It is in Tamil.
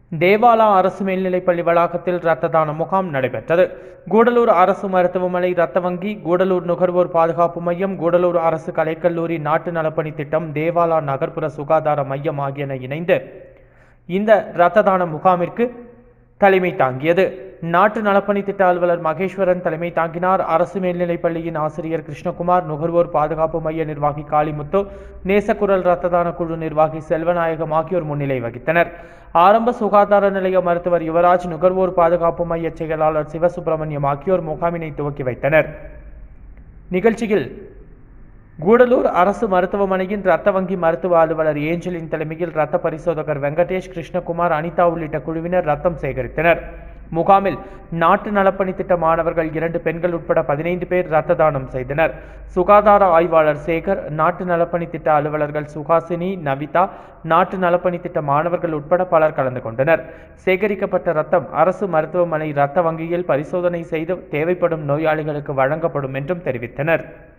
தேவாலா அரசு மேல்நிலைப்பள்ளி வளாகத்தில் இரத்த தான முகாம் நடைபெற்றது கூடலூர் அரசு மருத்துவமனை இரத்த வங்கி கூடலூர் நுகர்வோர் பாதுகாப்பு மையம் கூடலூர் அரசு கலைக்கல்லூரி நாட்டு நலப்பணி திட்டம் தேவாலா நகர்ப்புற சுகாதார மையம் ஆகியன இணைந்து இந்த இரத்த தான முகாமிற்கு தலைமை தாங்கியது நாட்டு நலப்பணி திட்ட அலுவலர் மகேஸ்வரன் தலைமை தாங்கினார் அரசு மேல்நிலைப்பள்ளியின் ஆசிரியர் கிருஷ்ணகுமார் நுகர்வோர் பாதுகாப்பு மைய நிர்வாகி காளிமுத்து நேசக்குரல் இரத்த தான குழு நிர்வாகி செல்வநாயகம் ஆகியோர் முன்னிலை வகித்தனர் ஆரம்ப சுகாதார நிலைய மருத்துவர் யுவராஜ் நுகர்வோர் பாதுகாப்பு மைய செயலாளர் சிவசுப்பிரமணியம் ஆகியோர் முகாமினை துவக்கி வைத்தனர் நிகழ்ச்சியில் கூடலூர் அரசு மருத்துவமனையின் இரத்த வங்கி மருத்துவ அலுவலர் ஏஞ்சலின் தலைமையில் இரத்த பரிசோதகர் வெங்கடேஷ் கிருஷ்ணகுமார் அனிதா உள்ளிட்ட குழுவினர் ரத்தம் சேகரித்தனர் முகாமில் நாட்டு நலப்பணி திட்ட மாணவர்கள் இரண்டு பெண்கள் உட்பட பதினைந்து பேர் இரத்த தானம் செய்தனர் சுகாதார ஆய்வாளர் சேகர் நாட்டு நலப்பணி திட்ட அலுவலர்கள் சுஹாசினி நவிதா நாட்டு நலப்பணி திட்ட மாணவர்கள் உட்பட பலர் கலந்து கொண்டனர் சேகரிக்கப்பட்ட ரத்தம் அரசு மருத்துவமனை இரத்த வங்கியில் பரிசோதனை செய்து தேவைப்படும் நோயாளிகளுக்கு வழங்கப்படும் என்றும் தெரிவித்தனர்